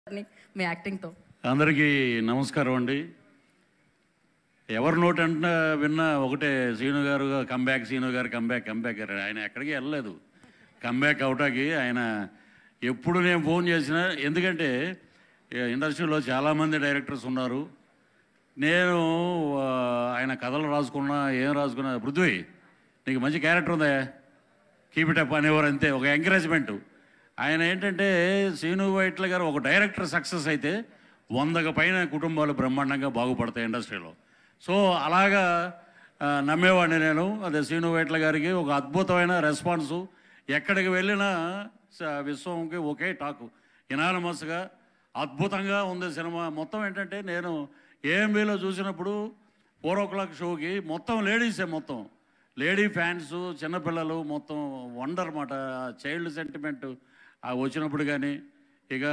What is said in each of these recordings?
మీ యాక్టింగ్తో అందరికీ నమస్కారం అండి ఎవరి నోటి అంట విన్నా ఒకటే సీను గారు కంబ్యాక్ సీను గారు కంబ్యాక్ కంబ్యాక్ గారు ఆయన ఎక్కడికి వెళ్ళలేదు కంబ్యాక్ అవటానికి ఆయన ఎప్పుడు నేను ఫోన్ చేసినా ఎందుకంటే ఈ ఇండస్ట్రీలో చాలామంది డైరెక్టర్స్ ఉన్నారు నేను ఆ, ఆయన కథలు రాసుకున్నా ఏం రాసుకున్నా పృథ్వీ నీకు మంచి క్యారెక్టర్ ఉందా కీప్ ఇట్ అప్ అనేవారు అంతే ఒక ఎంకరేజ్మెంట్ ఆయన ఏంటంటే సీను వైట్ల గారు ఒక డైరెక్టర్ సక్సెస్ అయితే వందకు పైన కుటుంబాలు బ్రహ్మాండంగా బాగుపడతాయి ఇండస్ట్రీలో సో అలాగా ఆ, నమ్మేవాడిని నేను అదే సీను వైట్ల గారికి ఒక అద్భుతమైన రెస్పాన్సు ఎక్కడికి వెళ్ళినా స- విశ్వంకి ఒకే టాకు ఇనానమస్గా అద్భుతంగా ఉంది సినిమా మొత్తం ఏంటంటే నేను ఏఎంబీలో చూసినప్పుడు ఫోర్ ఓ క్లాక్ షోకి మొత్తం లేడీసే మొత్తం లేడీ ఫ్యాన్స్ చిన్నపిల్లలు మొత్తం వండర్ మాట చైల్డ్ సెంటిమెంట్ వచ్చినప్పుడు కానీ ఇక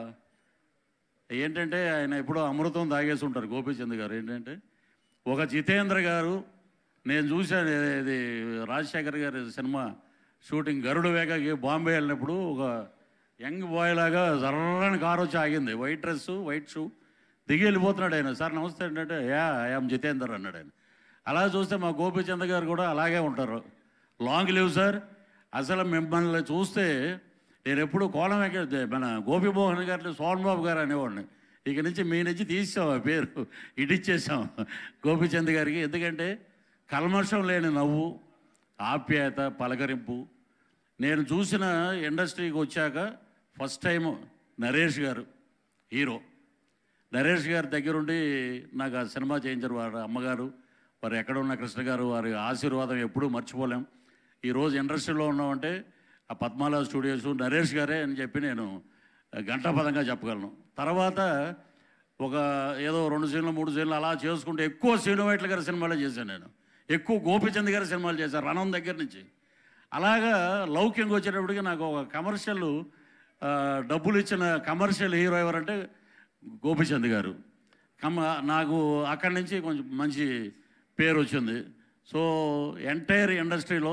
ఏంటంటే ఆయన ఎప్పుడో అమృతం తాగేసి ఉంటారు గోపీచంద్ గారు ఏంటంటే ఒక జితేంద్ర గారు నేను చూశాను ఇది- ఇది రాజశేఖర్ గారి సినిమా షూటింగ్ గరుడు వేగకి బాంబే వెళ్ళినప్పుడు ఒక యంగ్ బాయ్ లాగా జర్రని కారు వచ్చి ఆగింది వైట్ డ్రెస్ వైట్ షూ దిగి వెళ్ళిపోతున్నాడు ఆయన సార్ నమస్తే ఏంటంటే యా ఐఎమ్ జితేందర్ అన్నాడు ఆయన అలా చూస్తే మా గోపీచంద్ గారు కూడా అలాగే ఉంటారు లాంగ్ లివ్ సార్ అసలు మిమ్మల్ని చూస్తే నేను ఎప్పుడు కోలం ఎక్క మన గోపిమోహన్ గారిని సోహన్ బాబు గారు అనేవాడిని ఇక నుంచి మీ నుంచి తీసాం ఆ పేరు ఇడిచ్చేసాం గోపిచంద్ గారికి ఎందుకంటే కల్మషం లేని నవ్వు ఆప్యాయత పలకరింపు నేను చూసిన ఇండస్ట్రీకి వచ్చాక ఫస్ట్ టైం నరేష్ గారు హీరో నరేష్ గారి దగ్గరుండి నాకు ఆ సినిమా చేయించారు వారి అమ్మగారు వారు ఎక్కడ ఉన్న కృష్ణ గారు వారి ఆశీర్వాదం ఎప్పుడూ మర్చిపోలేం ఈరోజు ఇండస్ట్రీలో ఉన్నామంటే ఆ పద్మాల స్టూడియోస్ నరేష్ గారే అని చెప్పి నేను గంటాపదంగా చెప్పగలను తర్వాత ఒక ఏదో రెండు సీన్లు మూడు సీన్లు అలా చేసుకుంటే ఎక్కువ శ్రీనువైట్ల గారి సినిమాలే చేశాను నేను ఎక్కువ గోపిచంద్ గారి సినిమాలు చేశాను రణం దగ్గర నుంచి అలాగా లౌక్యంగా వచ్చేటప్పటికి నాకు ఒక కమర్షియల్ ఆ, డబ్బులు ఇచ్చిన కమర్షియల్ హీరో ఎవరంటే గోపిచంద్ గారు కమ నాకు అక్కడి నుంచి కొంచెం మంచి పేరు వచ్చింది సో ఎంటైర్ ఇండస్ట్రీలో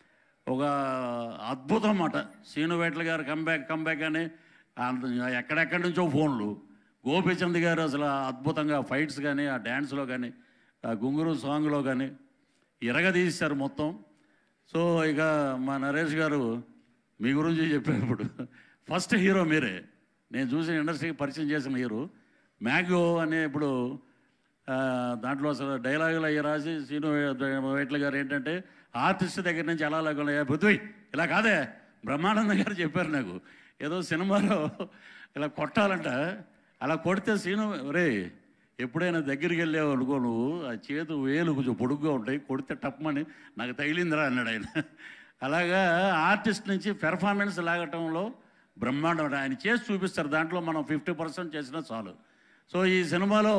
ఒక అద్భుతం అన్నమాట సీను వేట్ల గారు కంబ్యాక్ కంబ్యాక్ అని అంత ఎక్కడెక్కడి నుంచో ఫోన్లు గోపిచంద్ గారు అసలు అద్భుతంగా ఫైట్స్ కానీ ఆ డ్యాన్స్లో కానీ ఆ గుంగురు సాంగ్లో కానీ ఇరగదీశారు మొత్తం సో ఇక మా నరేష్ గారు మీ గురించి చెప్పినప్పుడు ఫస్ట్ హీరో మీరే నేను చూసిన ఇండస్ట్రీకి పరిచయం చేసిన హీరో మ్యాగో అనే ఇప్పుడు ఆ, దాంట్లో అసలు డైలాగులు అయ్యి రాసి సీను వైట్ల గారు ఏంటంటే ఆర్టిస్ట్ దగ్గర నుంచి ఎలా లేకుండా పృథ్వీ ఇలా కాదే బ్రహ్మానందం గారు చెప్పారు నాకు ఏదో సినిమాలో ఇలా కొట్టాలంట అలా కొడితే సీను రే ఎప్పుడైనా దగ్గరికి వెళ్ళావు అనుకో నువ్వు ఆ చేతు వేలు కొంచెం పొడుగ్గా ఉంటాయి కొడితే టప్మని నాకు తగిలిందిరా అన్నాడు ఆయన అలాగా ఆర్టిస్ట్ నుంచి పెర్ఫార్మెన్స్ లాగటంలో బ్రహ్మాండం అంటే ఆయన చేసి చూపిస్తారు దాంట్లో మనం ఫిఫ్టీ పర్సెంట్ చేసినా చాలు సో ఈ సినిమాలో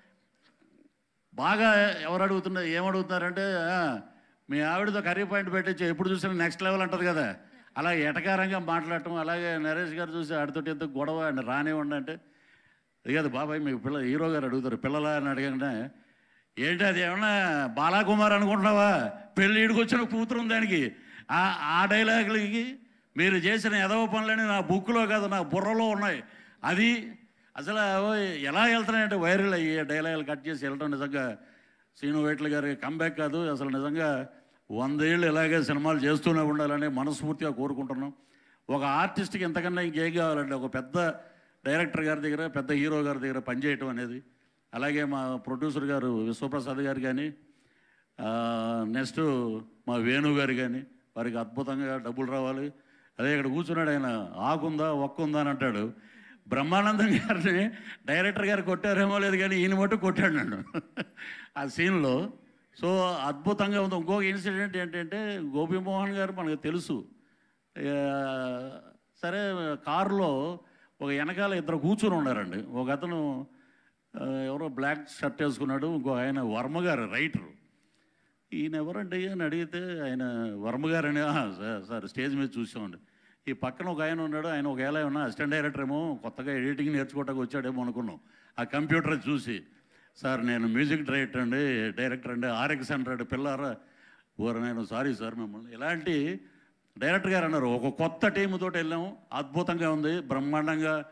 బాగా ఎవరు అడుగుతున్నారు ఏమడుగుతున్నారంటే "ఆ, మీ ఆవిడతో కర్రీ పాయింట్ పెట్టచ్చు ఎప్పుడు చూసినా నెక్స్ట్ లెవెల్ అంటది కదా అలా ఎటకారంగా మాట్లాడటం అలాగే నరేష్ గారు చూసి ఆడితో ఎందుకు గొడవ అండి రానివ్వండి అంటే అది కాదు బాబాయ్ మీకు పిల్ల హీరో గారు అడుగుతారు పిల్లలా అని అడగంటే ఏంటి అది ఏమన్నా బాలాకుమార్ అనుకుంటున్నావా పెళ్ళి ఈడికొచ్చిన కూతురు ఉంది దానికి ఆ ఆ డైలాగులకి మీరు చేసిన ఎదవ పనులని నా బుక్లో కాదు నా బుర్రలో ఉన్నాయి అది అసలు అవి ఎలా వెళ్తున్నాయంటే వైరల్ అయ్యి డైలాగులు కట్ చేసి వెళ్ళడం నిజంగా శ్రీను వేట్ల గారి కంబ్యాక్ కాదు అసలు నిజంగా వందేళ్ళు ఇలాగే సినిమాలు చేస్తూనే ఉండాలని మనస్ఫూర్తిగా కోరుకుంటున్నాం ఒక ఆర్టిస్ట్కి ఎంతకన్నా ఇంకేం కావాలంటే ఒక పెద్ద డైరెక్టర్ గారి దగ్గర పెద్ద హీరో గారి దగ్గర పనిచేయటం అనేది అలాగే మా ప్రొడ్యూసర్ గారు విశ్వప్రసాద్ గారు కానీ నెక్స్ట్ మా వేణు గారు కానీ వారికి అద్భుతంగా డబ్బులు రావాలి అదే ఇక్కడ కూర్చున్నాడు ఆయన ఆకుందా ఒక్కుందా అని అంటాడు బ్రహ్మానందం గారిని డైరెక్టర్ గారు కొట్టారేమో లేదు కానీ ఈయన మట్టు కొట్టాడు నన్ను ఆ సీన్లో సో అద్భుతంగా ఉంది ఇంకొక ఇన్సిడెంట్ ఏంటంటే గోపిమోహన్ గారు మనకు తెలుసు ఆ, సరే కారులో ఒక వెనకాల ఇద్దరు కూర్చుని ఉన్నారండి ఒక అతను ఆ, ఎవరో బ్లాక్ షర్ట్ వేసుకున్నాడు ఇంకో ఆయన వర్మ గారు రైటరు ఈయన ఎవరండి అని అడిగితే ఆయన వర్మ గారని "ఆ, సార్ సార్ స్టేజ్ మీద చూసామండి ఈ పక్కన ఒక ఆయన ఉన్నాడు ఆయన ఒక ఏళ్ళ ఉన్నా అసిస్టెంట్ డైరెక్టర్ ఏమో కొత్తగా ఎడిటింగ్ నేర్చుకోవడానికి వచ్చాడేమో అనుకున్నాం ఆ కంప్యూటర్ చూసి సార్ నేను మ్యూజిక్ డైరెక్టర్ అండి డైరెక్టర్ అండి ఆర్ఎక్స్ హండ్రెడ్ పిల్లారా ఓరు నేను సారీ సార్ మిమ్మల్ని ఇలాంటి డైరెక్టర్ గారు అన్నారు ఒక కొత్త టీం తోటి వెళ్ళాము అద్భుతంగా ఉంది బ్రహ్మాండంగా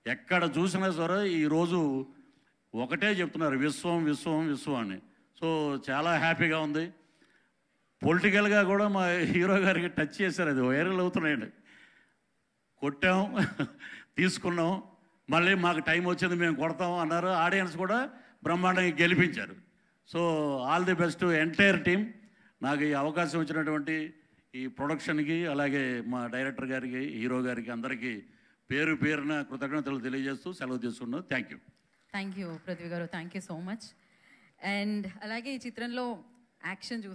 ఎక్కడ చూసినా సరే ఈరోజు ఒకటే చెప్తున్నారు విశ్వం విశ్వం విశ్వం అని సో చాలా హ్యాపీగా ఉంది పొలిటికల్గా కూడా మా హీరో గారికి టచ్ చేశారు అది వైరల్ అవుతున్నాయండి కొట్టాం తీసుకున్నాం మళ్ళీ మాకు టైం వచ్చింది మేము కొడతాం అన్నారు ఆడియన్స్ కూడా బ్రహ్మాండంగా గెలిపించారు so all the best entire team నాకు ఈ అవకాశం ఇచ్చినటువంటి ఈ ప్రొడక్షన్కి అలాగే మా డైరెక్టర్ గారికి హీరో గారికి అందరికీ పేరు పేరున కృతజ్ఞతలు తెలియజేస్తూ సెలవు తీసుకున్నాను thank you thank you Prithvi గారు thank you so much and అలాగే ఈ చిత్రంలో యాక్షన్ చూసి